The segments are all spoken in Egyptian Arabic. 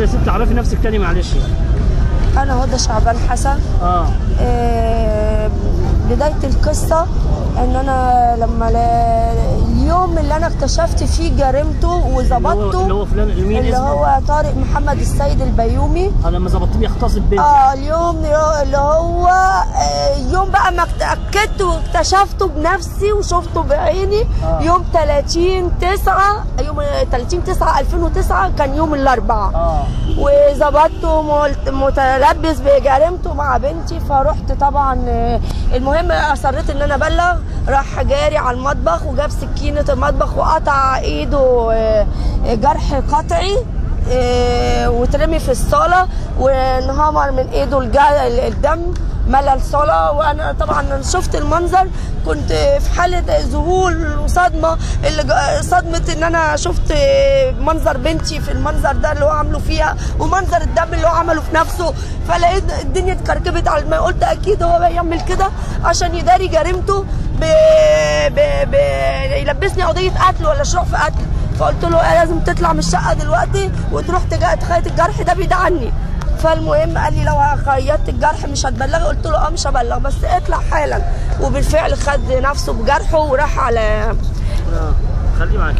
يا ست تعرفي نفسك تاني معلش انا هدى شعبان حسن اه آه، بدايه القصه ان انا لما ل- اليوم اللي انا اكتشفت فيه جريمته اللي هو اللي وظبطته هو فلان مين اللي اسمه؟ هو طارق محمد السيد البيومي اه لما ظبطتيه بيغتصب بنتي اه اليوم اللي هو آه، يوم بقى ما اتاكدت واكتشفته بنفسي وشفته بعيني آه. يوم 30 9 يوم 30 9 2009 كان يوم الاربعاء اه وظبطته ملت- متلبس بجريمته مع بنتي فرحت طبعا آه، المهم اصريت ان انا ابلغ راح جاري على المطبخ وجاب سكينه المطبخ وقطع ايده آه، آه، جرح قطعي آه، وترمي في الصاله وانهمر من ايده الج- الدم ملى الصاله وانا طبعا شفت المنظر كنت في حاله ذهول وصدمه اللي جا- صدمه ان انا شفت منظر بنتي في المنظر ده اللي هو عامله فيها ومنظر الدم اللي هو عمله في نفسه فلقيت الدنيا اتكركبت على الماء قلت اكيد هو بيعمل كده عشان يداري جريمته ب... ب... ب... يلبسني قضيه قتل ولا شروع في قتل فقلت له لازم تطلع من الشقه دلوقتي وتروح تجا- تخيط الجرح ده بعيد عني فالمهم قال لي لو خيطت الجرح مش هتبلغي قلت له اه مش هبلغ بس اطلع حالا وبالفعل خد نفسه بجرحه وراح على اه خليه معاك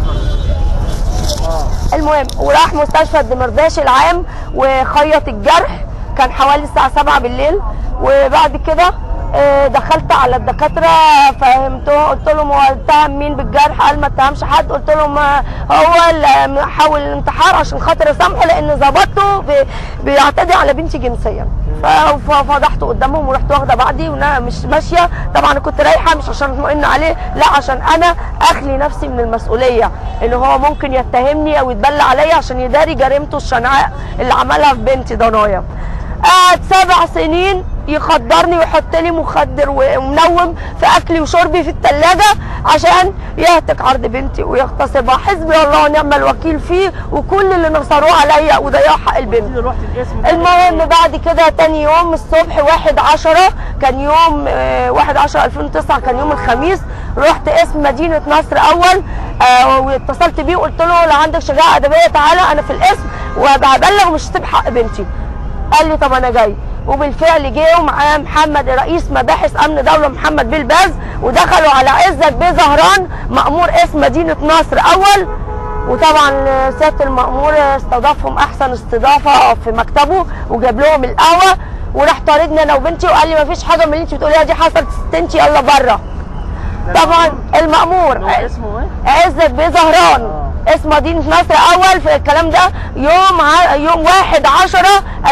اه اه المهم وراح مستشفى الدمرداش العام وخيط الجرح كان حوالي الساعة 7 بالليل وبعد كده آه، دخلت على الدكاترة فهمته قلت لهم هو اتهم مين بالجرح قال ما اتهمش حد قلت لهم آه، هو اللي حاول الانتحار عشان خاطر اسامحه لان ظبطته بي- بيعتدي على بنتي جنسيا ف- ففضحته قدامهم ورحت واخده بعضي وانا مش ماشيه طبعا أنا كنت رايحه مش عشان اطمئن عليه لا عشان انا اخلي نفسي من المسؤوليه ان هو ممكن يتهمني او يتبلى عليا عشان يداري جريمته الشنعاء اللي عملها في بنتي ضنايا قعد سبع سنين يخدرني ويحط لي مخدر ومنوم في اكلي وشربي في الثلاجه عشان يهتك عرض بنتي ويغتصبها حسبي الله ونعم الوكيل فيه وكل اللي نصروه عليا وضيعوا حق البنت اللي رحت الاسم ده المهم بعد كده تاني يوم الصبح واحد عشرة كان يوم آه، واحد عشرة 2009 كان يوم الخميس رحت اسم مدينة نصر أول آه، واتصلت بيه وقلت له لو عندك شجاعة أدبية تعالى أنا في الاسم وببلغ مش هسيب حق بنتي قال لي طب أنا جاي وبالفعل جه ومعاه محمد رئيس مباحث امن دوله محمد بيلباز ودخلوا على عزت بيه زهران مامور اسم مدينه نصر اول وطبعا سياده المامور استضافهم احسن استضافه في مكتبه وجاب لهم القهوه وراح طاردني انا وبنتي وقال لي مفيش حاجه من اللي انت بتقوليها دي حصلت ست انت يلا بره طبعا المامور هو اسمه ايه؟ عزت بيه زهران اسم مدينه نصر اول في الكلام ده يوم ع... يوم 1 10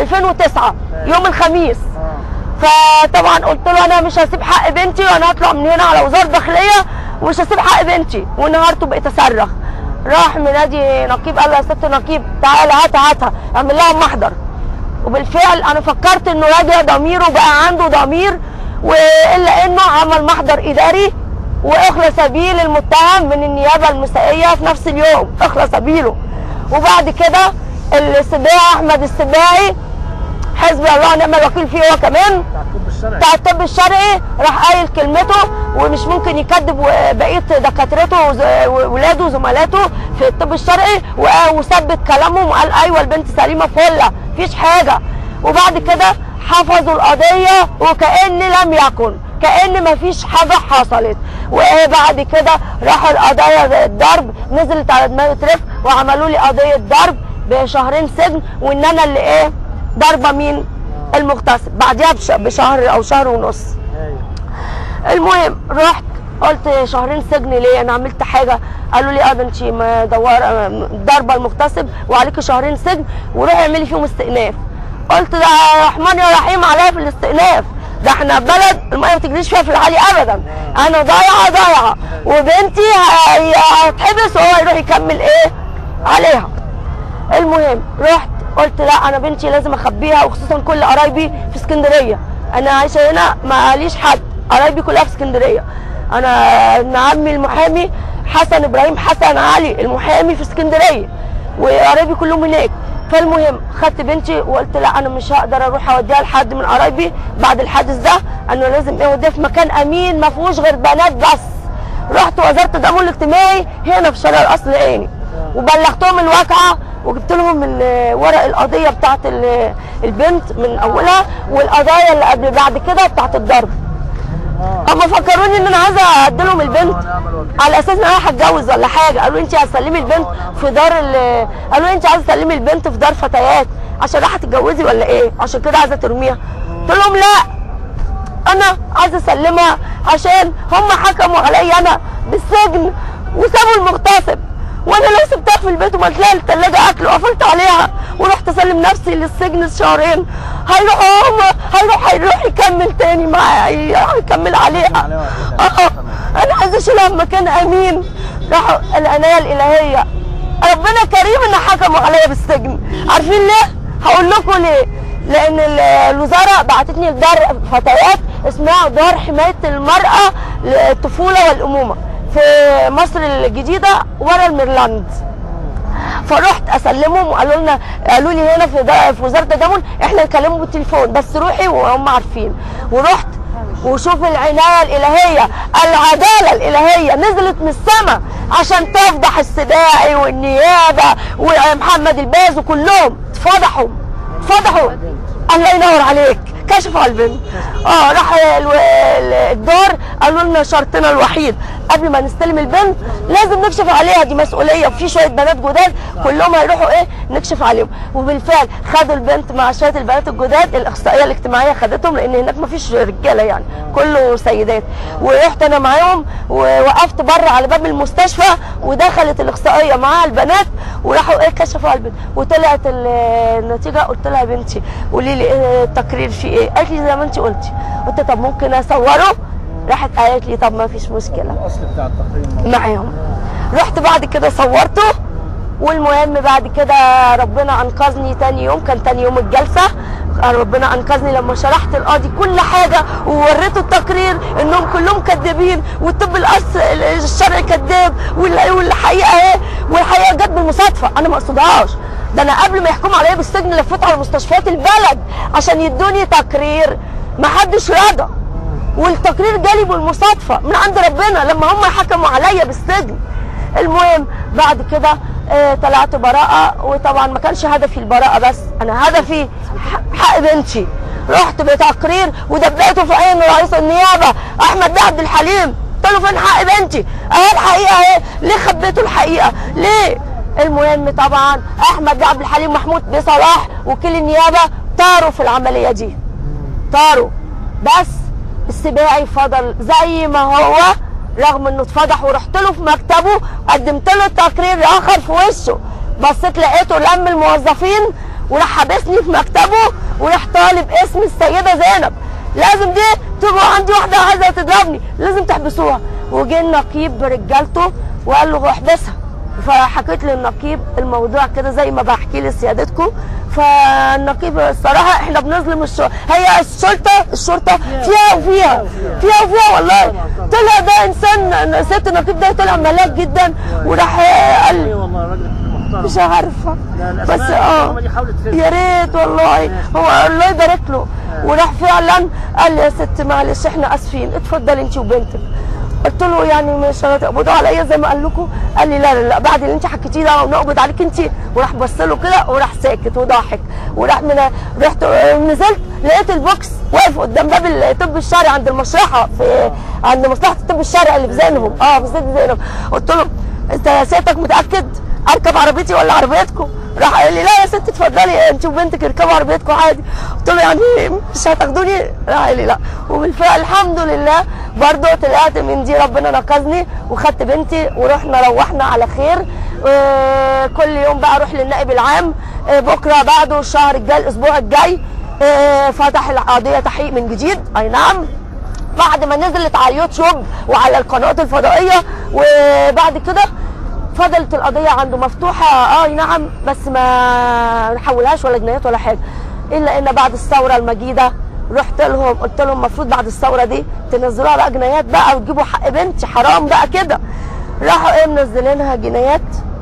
2009 يوم الخميس اه فطبعا قلت له انا مش هسيب حق بنتي وانا هطلع من هنا على وزاره الداخليه ومش هسيب حق بنتي ونهارته بقيت اصرخ راح منادي نقيب قال له يا ست نقيب تعالى هاتها هاتها اعمل لها محضر وبالفعل انا فكرت انه راجع ضميره بقى عنده ضمير والا انه عمل محضر اداري واخلى سبيل المتهم من النيابه المسائيه في نفس اليوم اخلى سبيله وبعد كده السباعي احمد السباعي حسبي الله ونعم الوكيل فيه هو كمان بتاع الطب الشرعي بتاع الطب الشرعي راح قايل كلمته ومش ممكن يكذب و- بقيه دكاترته وز- وولاده وزملاته في الطب الشرعي و- وثبت كلامهم وقال ايوه البنت سليمه فله مفيش حاجه وبعد كده حفظوا القضيه وكان لم يكن كان مفيش حاجه حصلت وبعد كده راحوا القضايا الضرب نزلت على دماغي ترف وعملوا لي قضيه ضرب بشهرين سجن وان انا اللي ايه ضربه مين المغتصب بعديها بش- بشهر او شهر ونص ايوه المهم رحت قلت شهرين سجن ليه انا عملت حاجه قالوا لي اه ده انت مدوره ضربه المغتصب وعليكي شهرين سجن وروحي اعملي فيهم استئناف قلت ده رحمن يا رحيم عليا في الاستئناف ده احنا بلد الميه ما تجريش فيها في العالي ابدا انا ضايعه ضايعه وبنتي هي- هتحبس وهو يروح يكمل ايه عليها المهم رحت قلت لا انا بنتي لازم اخبيها وخصوصا كل قرايبي في اسكندريه انا عايشه هنا ما ليش حد قرايبي كلها في اسكندريه انا ابن عمي المحامي حسن ابراهيم حسن علي المحامي في اسكندريه وقرايبي كلهم هناك فالمهم خدت بنتي وقلت لا انا مش هقدر اروح اوديها لحد من قرايبي بعد الحادث ده انا لازم اوديها في مكان امين ما فيهوش غير بنات بس رحت وزاره التضامن الاجتماعي هنا في شارع الاصل عيني وبلغتهم الواقعه وجبت لهم ال- ورق القضيه بتاعت ال- البنت من اولها والقضايا اللي قبل بعد كده بتاعت الضرب اه هم فكروني ان انا عايزه ادي لهم البنت على اساس ان انا هتجوز ولا حاجه قالوا لي انت هتسلمي البنت في دار ال- قالوا لي انت عايزه تسلمي البنت في دار فتيات عشان رايحه تتجوزي ولا ايه عشان كده عايزه ترميها قلت لهم لا انا عايزه اسلمها عشان هم حكموا عليا انا بالسجن وسابوا المغتصب وانا لو سبتها في البيت وما تلاقي الثلاجه اكل وقفلت عليها ورحت اسلم نفسي للسجن شهرين هيروح هم هيروح هيروح يكمل تاني معايا هيكمل عليها اه انا عايزه اشيلها في مكان امين راحوا العنايه الالهيه ربنا كريم ان حكموا عليا بالسجن عارفين ليه؟ هقول لكم ليه لان ال- الوزاره بعتتني لدار فتيات اسمها دار حمايه المراه للطفوله والامومه في مصر الجديده ورا الميرلاند فرحت اسلمهم وقالوا لنا قالوا لي هنا في دا- في وزاره التضامن احنا نكلمهم بالتليفون بس روحي وهم عارفين ورحت وشوف العنايه الالهيه العداله الالهيه نزلت من السماء عشان تفضح السباعي والنيابه ومحمد الباز وكلهم اتفضحوا اتفضحوا الله ينور عليك كشفوا على البنت اه راح الو- ال- الدار قالوا لنا شرطنا الوحيد قبل ما نستلم البنت لازم نكشف عليها دي مسؤوليه وفي شويه بنات جداد كلهم هيروحوا ايه نكشف عليهم وبالفعل خدوا البنت مع شويه البنات الجداد الاخصائيه الاجتماعيه خدتهم لان هناك ما فيش رجاله يعني كله سيدات ورحت انا معاهم ووقفت بره على باب المستشفى ودخلت الاخصائيه معاها البنات وراحوا ايه كشفوا على البنت وطلعت ال- النتيجه قلت لها يا بنتي قولي لي ايه التقرير فيه ايه قالت لي زي ما انت قلتي قلت طب ممكن اصوره راحت قالت لي طب ما فيش مشكله الاصل بتاع التقرير موجود. معاهم رحت بعد كده صورته والمهم بعد كده ربنا انقذني تاني يوم كان تاني يوم الجلسه ربنا انقذني لما شرحت القاضي كل حاجه ووريته التقرير انهم كلهم كذابين والطب الأص... الشرعي كذاب وال- والحقيقه ايه والحقيقه جت بالمصادفه انا ما اقصدهاش ده انا قبل ما يحكموا عليا بالسجن لفيت على مستشفيات البلد عشان يدوني تقرير ما حدش رضى والتقرير جالي بالمصادفه من عند ربنا لما هم حكموا عليا بالسجن المهم بعد كده آه، طلعت براءة وطبعا ما كانش هدفي البراءة بس أنا هدفي ح- حق بنتي رحت بتقرير ودبيته في عين رئيس النيابة أحمد بيه عبد الحليم قلت له فين حق بنتي؟ أهي الحقيقة أهي ليه خبيته الحقيقة؟ ليه؟ المهم طبعا أحمد بيه عبد الحليم محمود بيه صلاح وكيل النيابة طاروا في العملية دي طاروا بس السباعي فضل زي ما هو رغم انه اتفضح ورحت له في مكتبه قدمت له تقرير اخر في وشه بصيت لقيته لم الموظفين وراح حابسني في مكتبه وراح طالب اسم السيده زينب لازم دي تبقى عندي واحده عايزه تضربني لازم تحبسوها وجه النقيب برجالته وقال له احبسها فحكيت للنقيب الموضوع كده زي ما بحكي لسيادتكم فالنقيب الصراحه احنا بنظلم الشرطه هي الشرطه الشرطه فيها وفيها فيها وفيها والله طلع ده انسان ست النقيب ده طلع ملاك جدا وراح قال ايه لي والله راجل محترم مش عارفه لا، الأسماء بس اه الحكومة دي حاولت تفهم. يا ريت والله هو الله يبارك له وراح فعلا قال لي يا ست معلش احنا اسفين اتفضلي انت وبنتك قلت له يعني مش هتقبضوا عليا زي ما قال لكم قال لي لا لا لا بعد اللي انت حكيتيه ده ونقبض عليك انت وراح بص له كده وراح ساكت وضاحك وراح من رحت نزلت لقيت البوكس واقف قدام باب الطب الشرعي عند المشرحه في عند مصلحه الطب الشرعي اللي في زينهم اه في زين زينهم قلت له انت سيادتك متاكد اركب عربيتي ولا عربيتكم راح قال لي لا يا ست اتفضلي انت وبنتك اركبوا عربيتكم عادي قلت له يعني مش هتاخدوني راح قال لي لا وبالفعل الحمد لله برضه طلعت من دي ربنا نقذني وخدت بنتي ورحنا روحنا على خير آه، كل يوم بقى اروح للنائب العام آه، بكره بعده الشهر الجاي الاسبوع الجاي آه، فتح القضيه تحقيق من جديد اي نعم بعد ما نزلت على اليوتيوب وعلى القنوات الفضائيه وبعد كده فضلت القضيه عنده مفتوحه اه أي نعم بس ما نحولهاش ولا جنايات ولا حاجه الا ان بعد الثوره المجيده رحت لهم قلت لهم المفروض بعد الثوره دي تنزلوها بقى جنايات بقى وتجيبوا حق بنتي حرام بقى كده راحوا ايه منزلينها جنايات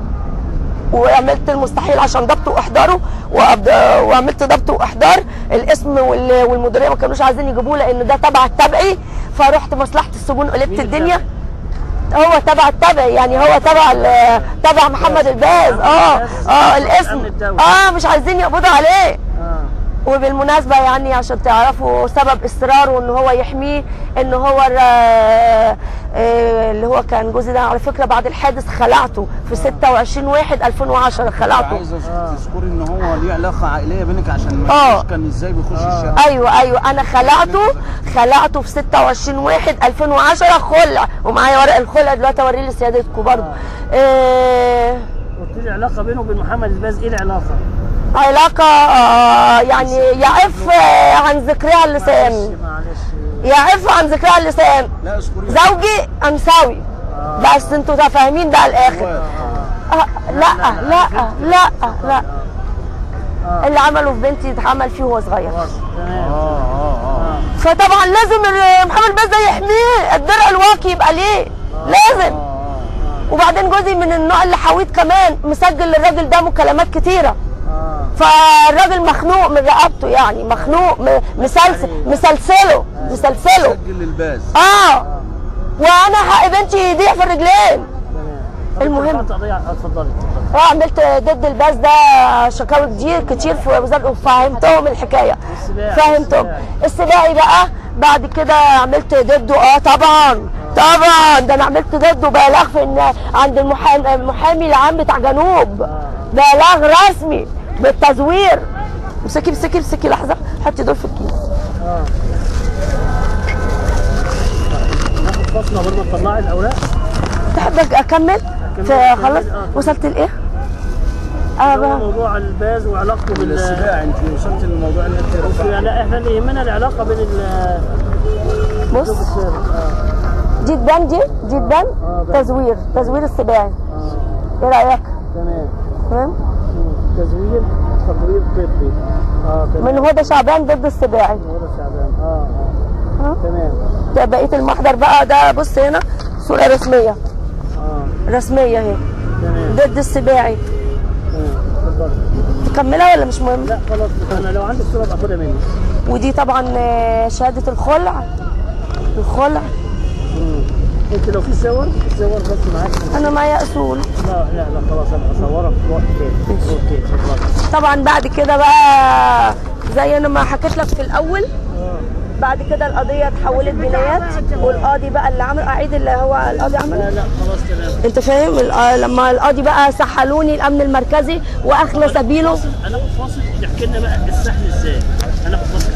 وعملت المستحيل عشان ضبط واحضاره وأب- وعملت ضبط واحضار الاسم وال- والمديريه ما كانوش عايزين يجيبوه لان ده تبع التبعي فرحت مصلحه السجون قلبت مين الدنيا هو تبع التبع يعني هو تبع ال- تبع محمد الباز اه اه الاسم أمن الدولة. اه مش عايزين يقبضوا عليه اه وبالمناسبة يعني عشان تعرفوا سبب إصراره إن هو يحميه إن هو الر- آه، آه، اللي هو كان جوزي ده على فكرة بعد الحادث خلعته في 26 واحد 2010 خلعته عايز تذكري ان هو ليه علاقه عائليه بينك عشان ما آه. يعرفش كان ازاي بيخش الشقه ايوه ايوه انا خلعته خلعته في 26 واحد 2010 خلع ومعايا ورق الخلع دلوقتي اوريه لسيادتكم برضه آه قلت لي علاقه بينه وبين محمد الباز ايه العلاقه؟ علاقة آه يعني يعف آه، عن ذكرها اللسان معلش يعف عن ذكرها اللسان لا اذكري زوجي انساوي بس انتوا فاهمين ده الاخر آه لا لا لا لا اللي عمله في بنتي اتعمل فيه وهو صغير تمام اه اه اه فطبعا لازم ال- محمد بس ده يحميه الدرع الواقي يبقى ليه لازم وبعدين جوزي من النوع اللي حويط كمان مسجل للراجل ده مكالمات كتيره اه فالراجل مخنوق من رقبته يعني مخنوق م- مسلسل مسلسله مسلسله سجل الباز اه وانا حق بنتي يضيع في الرجلين طب المهم. أنت رفعت قضيه اتفضلي اتفضلي اه عملت ضد الباس ده شكاوي كتير كتير في وزاره وفهمتهم الحكايه السباعي، فهمتهم السباعي. السباعي بقى بعد كده عملت ضده اه طبعا طبعا ده انا عملت ضده بلاغ في ان عند المحامي المحامي العام بتاع جنوب بلاغ رسمي بالتزوير امسكي امسكي امسكي لحظه حطي دول في الكيس اه ناخد فاصله قبل ما تطلعي الاوراق تحب اكمل في خلاص وصلت لايه اه هو بقى. موضوع الباز وعلاقته بال السباع انت وصلت للموضوع اللي انت رفعت يعني احنا اللي يهمنا العلاقه بين ال بص السابق. اه دي تبان دي دي تبان ده. تزوير تزوير السباعي اه ايه رايك تمام تمام مم. تزوير تقرير طبي اه تمام من هدى شعبان ضد السباعي هو شعبان اه اه ها؟ تمام ده بقيه المحضر بقى ده بص هنا صوره رسميه اه رسميه اهي تمام ضد السباعي تمام اتفضل تكملها ولا مش مهم لا خلاص انا لو عندك صوره ابقى خدها مني ودي طبعا آه، شهاده الخلع الخلع مم. انت لو في صور صور بس معاك انا معايا اصول لا لا لا خلاص انا اصورها في وقت تاني اوكي اتفضل طبعا بعد كده بقى زي انا ما حكيت لك في الاول اه بعد كده القضيه اتحولت جنايات والقاضي بقى اللي عمل اعيد اللي هو القاضي عمل لا لا خلاص تمام انت فاهم الق- لما القاضي بقى سحلوني الامن المركزي واخلى سبيله هناخد فاصل تحكي لنا بقى السحل ازاي هناخد فاصل